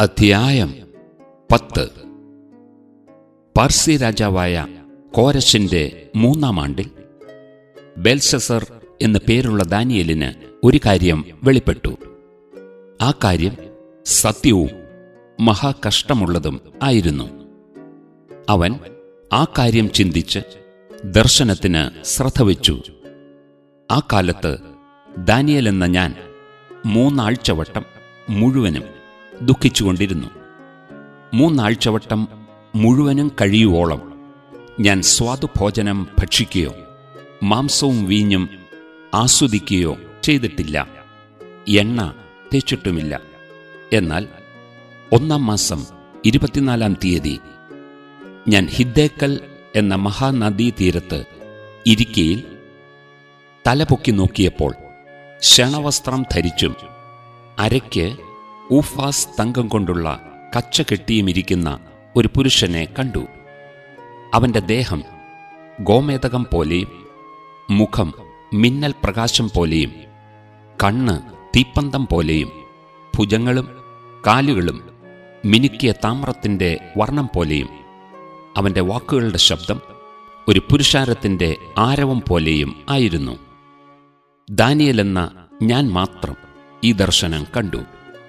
അധ്യായം പത്ത് പാർസി രാജാവായ കോരശിന്റെ മൂന്നാം ആണ്ടിൽ ബേൽസസർ എന്നു പേരുള്ള ദാനിയലിന് ഒരു കാര്യം വെളിപ്പെട്ടു ആ കാര്യം സത്യവും മഹാകഷ്ടമുള്ളതും ആയിരുന്നു അവൻ ആ കാര്യം ചിന്തിച്ച് ദർശനത്തിന് ശ്രദ്ധ വച്ചു ആ കാലത്ത് ദാനിയൽ എന്ന ഞാൻ മൂന്നാഴ്ചവട്ടം മുഴുവനും ദുഃഖിച്ചുകൊണ്ടിരുന്നു മൂന്നാഴ്ചവട്ടം മുഴുവനും കഴിയുവോളം ഞാൻ സ്വാദുഭോജനം ഭക്ഷിക്കുകയോ മാംസവും വീഞ്ഞും ആസ്വദിക്കുകയോ ചെയ്തിട്ടില്ല എണ്ണ തേച്ചിട്ടുമില്ല എന്നാൽ ഒന്നാം മാസം ഇരുപത്തിനാലാം തീയതി ഞാൻ ഹിദ്ദേക്കൽ എന്ന മഹാനദീ തീരത്ത് ഇരിക്കയിൽ തലപൊക്കി നോക്കിയപ്പോൾ ശണവസ്ത്രം ധരിച്ചും അരയ്ക്ക് ഊഫാസ് തങ്കം കൊണ്ടുള്ള കച്ച കെട്ടിയുമിരിക്കുന്ന ഒരു പുരുഷനെ കണ്ടു അവന്റെ ദേഹം ഗോമേതകം പോലെയും മുഖം മിന്നൽ പ്രകാശം പോലെയും കണ്ണ് തീപ്പന്തം പോലെയും ഭുജങ്ങളും കാലുകളും മിനുക്കിയ താമ്രത്തിന്റെ വർണ്ണം പോലെയും അവന്റെ വാക്കുകളുടെ ശബ്ദം ഒരു പുരുഷാരത്തിന്റെ ആരവം പോലെയും ആയിരുന്നു ദാനിയൽ എന്ന ഞാൻ മാത്രം ഈ ദർശനം കണ്ടു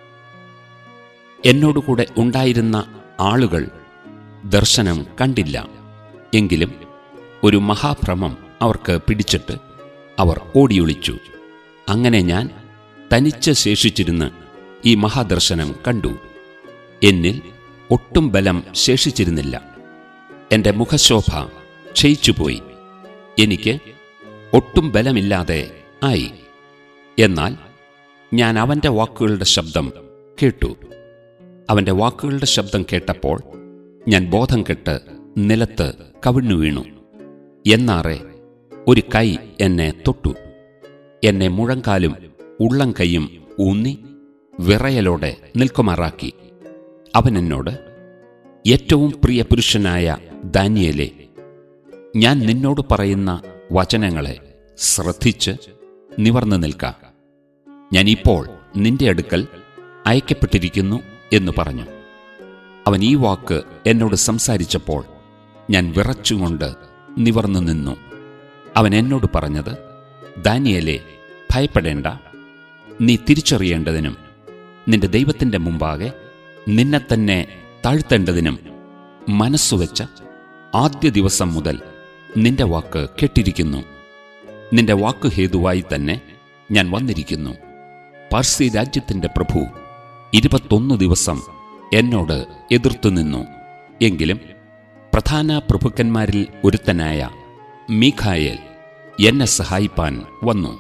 എന്നോടുകൂടെ ഉണ്ടായിരുന്ന ആളുകൾ ദർശനം കണ്ടില്ല എങ്കിലും ഒരു മഹാഭ്രമം അവർക്ക് പിടിച്ചിട്ട് അവർ ഓടിയൊളിച്ചു അങ്ങനെ ഞാൻ തനിച്ച് ശേഷിച്ചിരുന്ന് ഈ മഹാദർശനം കണ്ടു എന്നിൽ ഒട്ടും ബലം ശേഷിച്ചിരുന്നില്ല എന്റെ മുഖശോഭ ക്ഷയിച്ചുപോയി എനിക്ക് ഒട്ടും ബലമില്ലാതെ ആയി എന്നാൽ ഞാൻ അവന്റെ വാക്കുകളുടെ ശബ്ദം കേട്ടു അവന്റെ വാക്കുകളുടെ ശബ്ദം കേട്ടപ്പോൾ ഞാൻ ബോധം കെട്ട് നിലത്ത് കവിണ്ണു വീണു എന്നാറെ ഒരു കൈ എന്നെ തൊട്ടു എന്നെ മുഴങ്കാലും ഉള്ളം കൈയും ഊന്നി വിറയലോടെ നിൽക്കുമാറാക്കി അവൻ എന്നോട് ഏറ്റവും പ്രിയ പുരുഷനായ ദാനിയലെ ഞാൻ നിന്നോട് പറയുന്ന വചനങ്ങളെ ശ്രദ്ധിച്ച് നിവർന്നു നിൽക്ക ഞാൻ ഇപ്പോൾ നിന്റെ അടുക്കൽ അയക്കപ്പെട്ടിരിക്കുന്നു എന്ന് പറഞ്ഞു അവൻ ഈ വാക്ക് എന്നോട് സംസാരിച്ചപ്പോൾ ഞാൻ വിറച്ചുകൊണ്ട് നിവർന്നു നിന്നു അവൻ എന്നോട് പറഞ്ഞത് ദാനിയലെ ഭയപ്പെടേണ്ട നീ തിരിച്ചറിയേണ്ടതിനും നിന്റെ ദൈവത്തിന്റെ മുമ്പാകെ നിന്നെ തന്നെ താഴ്ത്തേണ്ടതിനും മനസ്സുവെച്ച ആദ്യ ദിവസം മുതൽ നിന്റെ വാക്ക് കേട്ടിരിക്കുന്നു നിന്റെ വാക്ക് ഹേതുവായി തന്നെ ഞാൻ വന്നിരിക്കുന്നു പാർസി രാജ്യത്തിന്റെ പ്രഭു ഇരുപത്തൊന്ന് ദിവസം എന്നോട് എതിർത്തു നിന്നു എങ്കിലും പ്രധാന പ്രഭുക്കന്മാരിൽ ഒരുത്തനായ മീഖായേൽ എന്നെ സഹായിപ്പാൻ വന്നു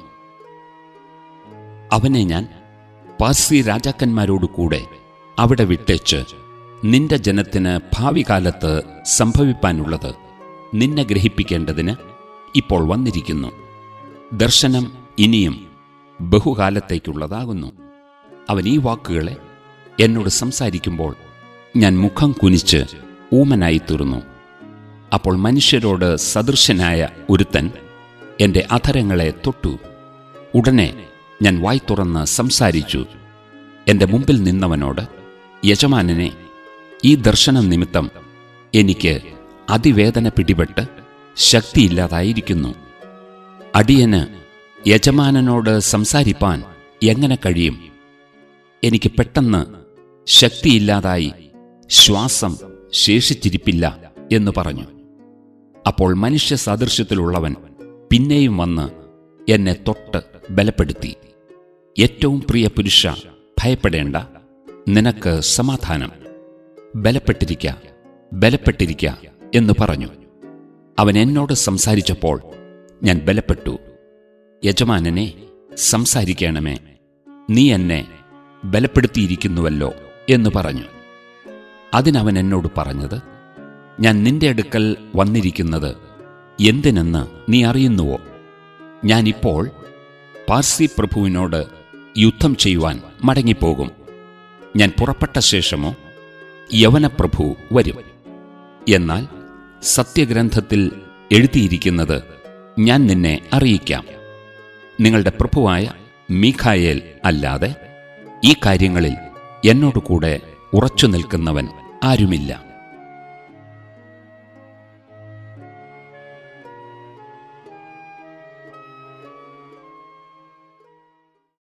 അവനെ ഞാൻ പാർസി രാജാക്കന്മാരോടു കൂടെ അവിടെ വിട്ടേച്ച് നിന്റെ ജനത്തിന് ഭാവി കാലത്ത് സംഭവിപ്പാനുള്ളത് നിന്നെ ഗ്രഹിപ്പിക്കേണ്ടതിന് ഇപ്പോൾ വന്നിരിക്കുന്നു ദർശനം ഇനിയും ബഹുകാലത്തേക്കുള്ളതാകുന്നു അവൻ ഈ വാക്കുകളെ എന്നോട് സംസാരിക്കുമ്പോൾ ഞാൻ മുഖം കുനിച്ച് ഊമനായി തീർന്നു അപ്പോൾ മനുഷ്യരോട് സദൃശനായ ഒരുത്തൻ എന്റെ അധരങ്ങളെ തൊട്ടു ഉടനെ ഞാൻ വായി തുറന്ന് സംസാരിച്ചു എന്റെ മുമ്പിൽ നിന്നവനോട് യജമാനനെ ഈ ദർശനം നിമിത്തം എനിക്ക് അതിവേദന പിടിപെട്ട് ശക്തിയില്ലാതായിരിക്കുന്നു അടിയന് യജമാനനോട് സംസാരിപ്പാൻ എങ്ങനെ കഴിയും എനിക്ക് പെട്ടെന്ന് ശക്തിയില്ലാതായി ശ്വാസം ശേഷിച്ചിരിപ്പില്ല എന്ന് പറഞ്ഞു അപ്പോൾ മനുഷ്യ സാദൃശ്യത്തിലുള്ളവൻ പിന്നെയും വന്ന് എന്നെ തൊട്ട് ബലപ്പെടുത്തി ഏറ്റവും പ്രിയ പുരുഷ ഭയപ്പെടേണ്ട നിനക്ക് സമാധാനം ബലപ്പെട്ടിരിക്ക ബലപ്പെട്ടിരിക്ക എന്ന് പറഞ്ഞു അവൻ എന്നോട് സംസാരിച്ചപ്പോൾ ഞാൻ ബലപ്പെട്ടു യജമാനനെ സംസാരിക്കണമേ നീ എന്നെ ബലപ്പെടുത്തിയിരിക്കുന്നുവല്ലോ എന്ന് പറഞ്ഞു അതിനവൻ എന്നോട് പറഞ്ഞത് ഞാൻ നിന്റെ അടുക്കൽ വന്നിരിക്കുന്നത് എന്തിനെന്ന് നീ അറിയുന്നുവോ ഞാനിപ്പോൾ പാർസി പ്രഭുവിനോട് യുദ്ധം ചെയ്യുവാൻ മടങ്ങിപ്പോകും ഞാൻ പുറപ്പെട്ട ശേഷമോ യവനപ്രഭു വരും എന്നാൽ സത്യഗ്രന്ഥത്തിൽ എഴുതിയിരിക്കുന്നത് ഞാൻ നിന്നെ അറിയിക്കാം നിങ്ങളുടെ പ്രഭുവായ മീഖായേൽ അല്ലാതെ ഈ കാര്യങ്ങളിൽ എന്നോട് കൂടെ ഉറച്ചു നിൽക്കുന്നവൻ ആരുമില്ല